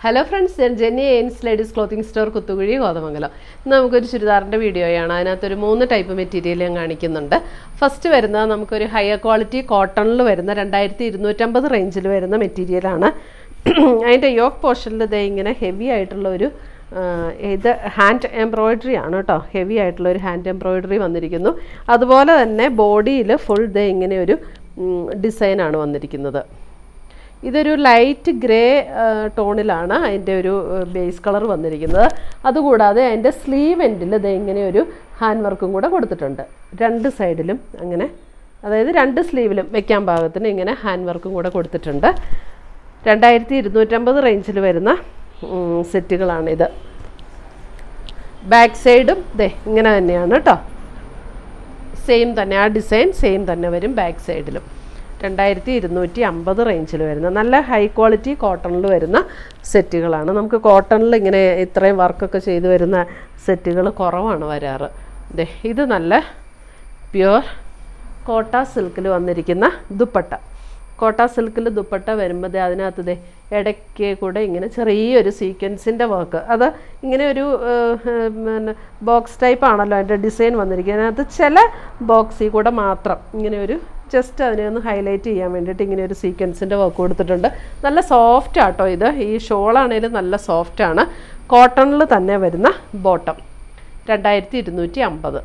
hello friends ഞാൻ Jenny എയിൻസ് ladies clothing store Kuthukuzhy Kothamangalam ഇന്ന് നമുക്കൊരു ചുരിദാറിൻ്റെ വീഡിയോയാണ് അതിനകത്തൊരു മൂന്ന് ടൈപ്പ് മെറ്റീരിയൽ ഞാൻ കാണിക്കുന്നുണ്ട് ഫസ്റ്റ് വരുന്നത് നമുക്കൊരു ഹയർ ക്വാളിറ്റി കോട്ടണിൽ വരുന്ന രണ്ടായിരത്തി ഇരുന്നൂറ്റമ്പത് റേഞ്ചിൽ വരുന്ന മെറ്റീരിയലാണ് അതിൻ്റെ യോക്ക് പോർഷനിൽ ഇതേ ഇങ്ങനെ ഹെവി ആയിട്ടുള്ള ഒരു ആ, ഇത് ഹാൻഡ് എംബ്രോയിഡറി ആണ് കേട്ടോ ഹെവി ആയിട്ടുള്ള ഒരു ഹാൻഡ് എംബ്രോയിഡറി വന്നിരിക്കുന്നു അതുപോലെ തന്നെ ബോഡിയിൽ ഫുൾ ദേ ഇങ്ങനെ ഒരു ഡിസൈനാണ് വന്നിരിക്കുന്നത് ഇതൊരു ലൈറ്റ് ഗ്രേ ടോണിലാണ് അതിൻ്റെ ഒരു ബേസ് കളർ വന്നിരിക്കുന്നത് അതുകൂടാതെ അതിൻ്റെ സ്ലീവ് എൻഡിൽ ഇത് ഇങ്ങനെ ഒരു ഹാൻഡ് വർക്കും കൂടെ കൊടുത്തിട്ടുണ്ട് രണ്ട് സൈഡിലും അങ്ങനെ അതായത് രണ്ട് സ്ലീവിലും വെക്കാൻ പാകത്തിന് ഇങ്ങനെ ഹാൻഡ് വർക്കും കൂടെ കൊടുത്തിട്ടുണ്ട് രണ്ടായിരത്തി ഇരുന്നൂറ്റമ്പത് റേഞ്ചിൽ വരുന്ന ഉം, സെറ്റുകളാണിത് ബാക്ക് സൈഡും ദേ ഇങ്ങനെ തന്നെയാണ് കേട്ടോ സെയിം തന്നെ ആ ഡിസൈൻ സെയിം തന്നെ വരും ബാക്ക് സൈഡിലും രണ്ടായിരത്തി ഇരുന്നൂറ്റി അമ്പത് റേഞ്ചിൽ വരുന്ന നല്ല ഹൈ ക്വാളിറ്റി കോട്ടണിൽ വരുന്ന സെറ്റുകളാണ് നമുക്ക് കോട്ടണിൽ ഇങ്ങനെ ഇത്രയും വർക്കൊക്കെ ചെയ്ത് വരുന്ന സെറ്റുകൾ കുറവാണ് വരാറ് ദേ ഇത് നല്ല പ്യുവർ കോട്ട സിൽക്കിൽ വന്നിരിക്കുന്ന ദുപ്പട്ട കോട്ട സിൽക്കിൽ ദുപ്പട്ട വരുമ്പോൾ ദേ അതിനകത്ത് ദേ ഇടയ്ക്ക് കൂടെ ഇങ്ങനെ ചെറിയൊരു സീക്വൻസിൻ്റെ വർക്ക് അത് ഇങ്ങനെ ഒരു ഏഹ്, ഏഹ്, പിന്നെ ബോക്സ് ടൈപ്പ് ആണല്ലോ അതിൻ്റെ ഡിസൈൻ വന്നിരിക്കുന്നത് അതിനകത്ത് ചില ബോക്സിൽ കൂടെ മാത്രം ഇങ്ങനെ ഒരു ജസ്റ്റ് അതിനെ ഒന്ന് ഹൈലൈറ്റ് ചെയ്യാൻ വേണ്ടിയിട്ട് ഇങ്ങനെ ഒരു സീക്വൻസിൻ്റെ വർക്ക് കൊടുത്തിട്ടുണ്ട് നല്ല സോഫ്റ്റ് ആട്ടോ ഇത് ഈ ഷോളാണേലും നല്ല സോഫ്റ്റാണ് കോട്ടണിൽ തന്നെ വരുന്ന ബോട്ടം രണ്ടായിരത്തി ഇരുന്നൂറ്റി അമ്പത്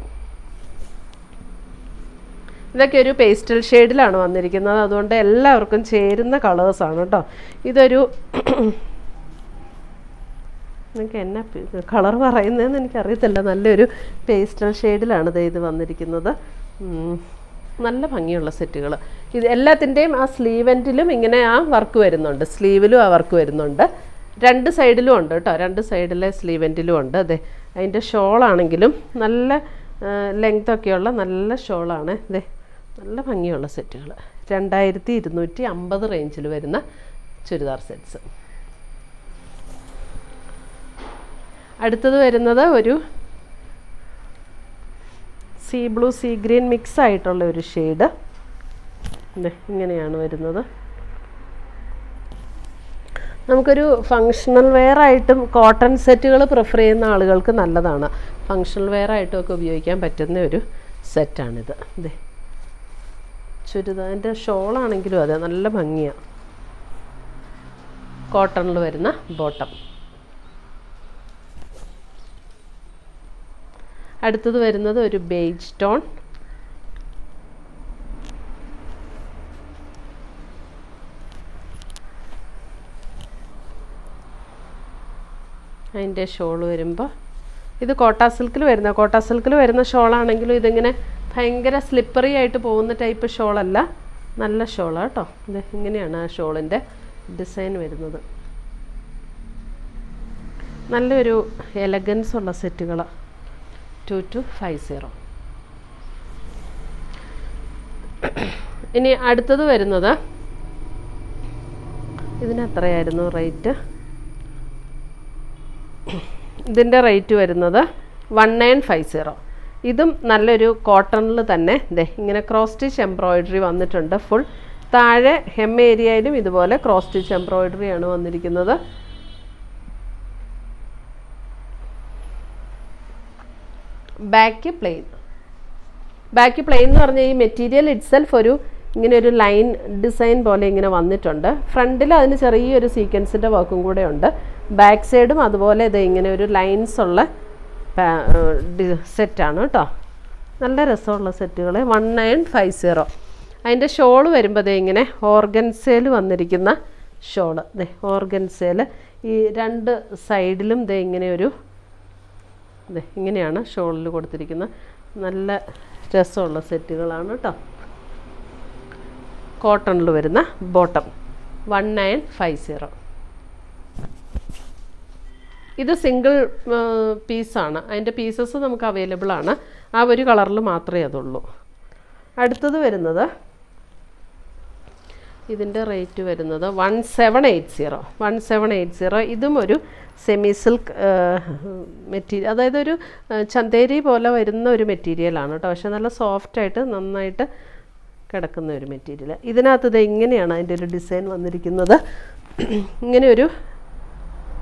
ഇതൊക്കെ ഒരു പേസ്റ്റൽ ഷെയ്ഡിലാണ് വന്നിരിക്കുന്നത് അതുകൊണ്ട് എല്ലാവർക്കും ചേരുന്ന കളേഴ്സാണ് കേട്ടോ ഇതൊരു നിങ്ങൾക്ക് എന്നാ കളർ പറയുന്നതെന്ന് എനിക്കറിയത്തില്ല നല്ലൊരു പേസ്റ്റൽ ഷെയ്ഡിലാണ് ദേ ഇത് വന്നിരിക്കുന്നത് ഉം, നല്ല ഭംഗിയുള്ള സെറ്റുകൾ ഇത് എല്ലാത്തിൻ്റെയും ആ സ്ലീവെൻറ്റിലും ഇങ്ങനെ ആ വർക്ക് വരുന്നുണ്ട് സ്ലീവിലും ആ വർക്ക് വരുന്നുണ്ട് രണ്ട് സൈഡിലും ഉണ്ട് കേട്ടോ രണ്ട് സൈഡിലെ സ്ലീവെൻറ്റിലും ഉണ്ട് അതെ അതിൻ്റെ ഷോളാണെങ്കിലും നല്ല ലെങ്തൊക്കെയുള്ള നല്ല ഷോളാണ് ഇതേ നല്ല ഭംഗിയുള്ള സെറ്റുകൾ രണ്ടായിരത്തി ഇരുന്നൂറ്റി അമ്പത് റേഞ്ചിൽ വരുന്ന ചുരിദാർ സെറ്റ്സ് അടുത്തത് വരുന്നത് ഒരു sea blue sea green mix ആയിട്ടുള്ള ഒരു ഷെയ്ഡ് ഇങ്ങനെയാണ് വരുന്നത് നമുക്കൊരു ഫങ്ഷണൽ വെയർ ആയിട്ടും കോട്ടൺ സെറ്റുകൾ പ്രിഫർ ചെയ്യുന്ന ആളുകൾക്ക് നല്ലതാണ് ഫങ്ഷണൽ വെയർ ആയിട്ടും ഒക്കെ ഉപയോഗിക്കാൻ പറ്റുന്ന ഒരു സെറ്റാണിത് ഇതേ ചുരിദാറിൻ്റെ ഷോളാണെങ്കിലും അതെ നല്ല ഭംഗിയാണ് കോട്ടണിൽ വരുന്ന ബോട്ടം അടുത്തത് വരുന്നത് ഒരു ബേജ് ടോൺ അതിൻ്റെ ഷോൾ വരുമ്പോൾ ഇത് കോട്ട സിൽക്കിൽ വരുന്ന കോട്ട സിൽക്കിൽ വരുന്ന ഷോളാണെങ്കിലും ഇതിങ്ങനെ ഭയങ്കര സ്ലിപ്പറി ആയിട്ട് പോകുന്ന ടൈപ്പ് ഷോളല്ല നല്ല ഷോളാണ് കേട്ടോ ഇത് ഇങ്ങനെയാണ് ആ ഷോളിൻ്റെ ഡിസൈൻ വരുന്നത് നല്ലൊരു എലഗൻസ് ഉള്ള സെറ്റുകളാണ് ടു ടു ഫൈവ് സീറോ ഇനി അടുത്തത് വരുന്നത് ഇതിന് എത്രയായിരുന്നു റേറ്റ് ഇതിൻ്റെ റേറ്റ് വരുന്നത് വൺ നയൻ ഫൈവ് സീറോ ഇതും നല്ലൊരു കോട്ടണിൽ തന്നെ ദേ ഇങ്ങനെ ക്രോസ് സ്റ്റിച്ച് എംബ്രോയിഡറി വന്നിട്ടുണ്ട് ഫുൾ താഴെ ഹെം ഏരിയയിലും ഇതുപോലെ ക്രോസ് സ്റ്റിച്ച് എംബ്രോയിഡറി ആണ് വന്നിരിക്കുന്നത് ബാക്ക് പ്ലെയിൻ ബാക്ക് പ്ലെയിൻ എന്ന് പറഞ്ഞാൽ ഈ മെറ്റീരിയൽ ഇറ്റ്സെൽഫ് ഒരു ഇങ്ങനെ ഒരു ലൈൻ ഡിസൈൻ പോലെ ഇങ്ങനെ വന്നിട്ടുണ്ട് ഫ്രണ്ടിൽ അതിന് ചെറിയൊരു സീക്വൻസിൻ്റെ വർക്കും കൂടെ ഉണ്ട് ബാക്ക് സൈഡും അതുപോലെ ഇത് ഇങ്ങനെ ഒരു ലൈൻസ് ഉള്ള സെറ്റാണ് കേട്ടോ നല്ല രസമുള്ള സെറ്റുകൾ വൺ നയൻ ഫൈവ് സീറോ അതിൻ്റെ ഷോള് വരുമ്പോൾ ദേ ഇങ്ങനെ ഓർഗൻസേൽ വന്നിരിക്കുന്ന ഷോള് ദേ ഓർഗൻസേൽ ഈ രണ്ട് സൈഡിലും ദേ ഇങ്ങനെ ഒരു ദേ ഇങ്ങനെയാണ് ഷോളിൽ കൊടുത്തിരിക്കുന്നത് നല്ല രസമുള്ള സെറ്റുകളാണ് കേട്ടോ കോട്ടണിൽ വരുന്ന bottom one nine five zero ഇത് സിംഗിൾ പീസാണ് അതിൻ്റെ പീസസ് നമുക്ക് അവൈലബിൾ ആണ് ആ ഒരു കളറിൽ മാത്രമേ അതുള്ളൂ അടുത്തത് വരുന്നത് ഇതിൻ്റെ റേറ്റ് വരുന്നത് one seven eight zero one seven eight zero ഇതും ഒരു സെമി സിൽക്ക് മെറ്റീരിയൽ അതായത് ഒരു ആ, ചന്തേരി പോലെ വരുന്ന ഒരു മെറ്റീരിയലാണ് കേട്ടോ പക്ഷെ നല്ല സോഫ്റ്റായിട്ട് നന്നായിട്ട് കിടക്കുന്ന ഒരു മെറ്റീരിയൽ ഇതിനകത്ത് ഇത് ഇങ്ങനെയാണ് അതിൻ്റെ ഒരു ഡിസൈൻ വന്നിരിക്കുന്നത് ഇങ്ങനെ ഒരു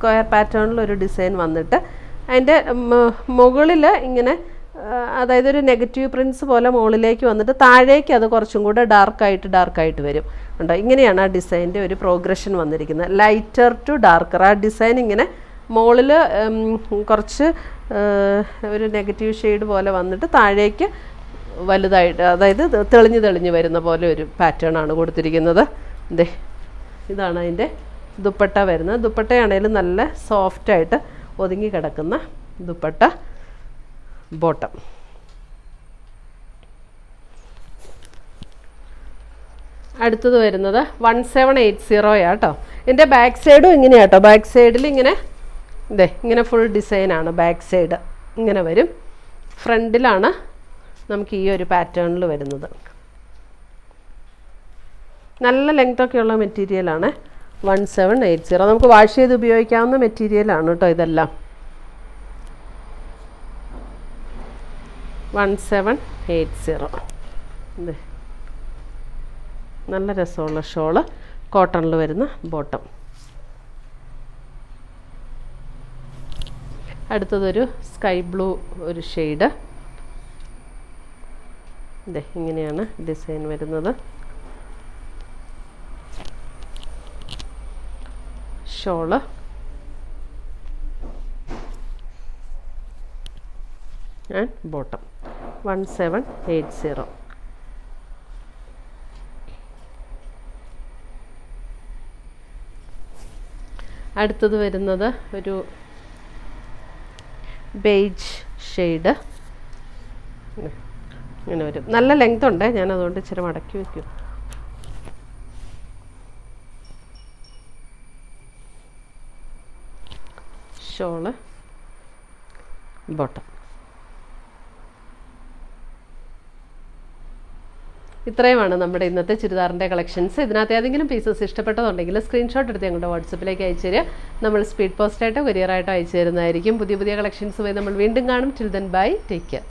സ്ക്വയർ പാറ്റേണിൽ ഒരു ഡിസൈൻ വന്നിട്ട് അതിൻ്റെ മുകളിൽ ഇങ്ങനെ ആ, അതായത് ഒരു നെഗറ്റീവ് പ്രിൻസ് പോലെ മുകളിലേക്ക് വന്നിട്ട് താഴേക്ക് അത് കുറച്ചും കൂടെ ഡാർക്കായിട്ട് ഡാർക്കായിട്ട് വരും ഉണ്ടോ ഇങ്ങനെയാണ് ആ ഡിസൈൻ്റെ ഒരു പ്രോഗ്രഷൻ വന്നിരിക്കുന്നത് ലൈറ്റർ ടു ഡാർക്കർ ആ ഡിസൈൻ ഇങ്ങനെ മുകളിൽ കുറച്ച് ആ, ഒരു നെഗറ്റീവ് ഷെയ്ഡ് പോലെ വന്നിട്ട് താഴേക്ക് വലുതായിട്ട് അതായത് ഇത് തെളിഞ്ഞ് തെളിഞ്ഞ് വരുന്ന പോലെ ഒരു പാറ്റേൺ ആണ് കൊടുത്തിരിക്കുന്നത് ദേ ഇതാണ് അതിൻ്റെ ദുപ്പട്ട വരുന്നത് ദുപ്പട്ടയാണേലും നല്ല സോഫ്റ്റായിട്ട് ഒതുങ്ങി കിടക്കുന്ന ദുപ്പട്ട ബോട്ടം അടുത്തത് വരുന്നത് വൺ സെവൻ എയ്റ്റ് സീറോയാ കേട്ടോ ഇതിൻ്റെ ബാക്ക് സൈഡും ഇങ്ങനെയാ കേട്ടോ ബാക്ക് സൈഡിൽ ഇങ്ങനെ ഇതേ ഇങ്ങനെ ഫുൾ ഡിസൈനാണ് ബാക്ക് സൈഡ് ഇങ്ങനെ വരും ഫ്രണ്ടിലാണ് നമുക്ക് ഈ ഒരു പാറ്റേണിൽ വരുന്നത് നല്ല ലെങ്ത് ഒക്കെയുള്ള മെറ്റീരിയലാണ് വൺ സെവൻ എയ്റ്റ് സീറോ നമുക്ക് വാഷ് ചെയ്ത് ഉപയോഗിക്കാവുന്ന മെറ്റീരിയലാണ് കേട്ടോ ഇതെല്ലാം വൺ സെവൻ എയ്റ്റ് സീറോ ഇത് നല്ല രസമുള്ള ഷോള് കോട്ടണിൽ വരുന്ന ബോട്ടം അടുത്തതൊരു സ്കൈ ബ്ലൂ ഒരു ഷെയ്ഡ് ഇതേ ഇങ്ങനെയാണ് ഡിസൈൻ വരുന്നത് shawl and bottom one seven eight zero അടുത്തത് വരുന്നത് ഒരു ബേജ് ഷെയ്ഡ് ഇങ്ങനെ വരും നല്ല ലെങ്ത് ഉണ്ട് ഞാൻ അതുകൊണ്ട് ഇച്ചിരി മടക്കി വയ്ക്കും ഷോള് ബോട്ടം ഇത്രയുമാണ് നമ്മുടെ ഇന്നത്തെ ചുരിദാറിൻ്റെ കളക്ഷൻസ് ഇതിനകത്ത് ഏതെങ്കിലും പീസസ് ഇഷ്ടപ്പെട്ടതുണ്ടെങ്കിൽ സ്ക്രീൻഷോട്ട് എടുത്ത് ഞങ്ങളുടെ വാട്സപ്പിലേക്ക് അയച്ചു തരിക നമ്മൾ സ്പീഡ് പോസ്റ്റായിട്ടോ കൊറിയറായിട്ടോ അയച്ചു തരുന്നതായിരിക്കും പുതിയ പുതിയ കളക്ഷൻസുമായി നമ്മൾ വീണ്ടും കാണും till then bye take care